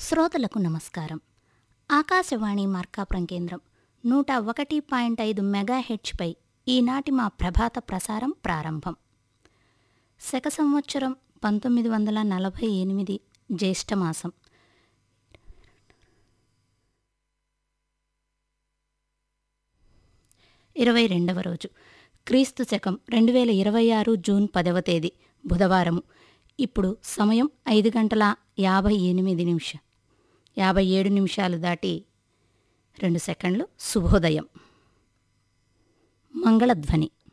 శ్రోతలకు నమస్కారం ఆకాశవాణి మార్కాపురం కేంద్రం నూట ఒకటి పాయింట్ ఐదు మెగాహెచ్పై ఈనాటి మా ప్రభాత ప్రసారం ప్రారంభం శక సంవత్సరం పంతొమ్మిది వందల నలభై ఎనిమిది జ్యేష్ఠమాసం ఇరవై రెండవ రోజు క్రీస్తు శకం రెండు వేల ఇరవై ఆరు జూన్ పదవ తేదీ బుధవారము ఇప్పుడు సమయం ఐదు గంటల యాభై ఎనిమిది నిమిషం యాభై ఏడు నిమిషాలు దాటి రెండు సెకండ్లు శుభోదయం మంగళధ్వని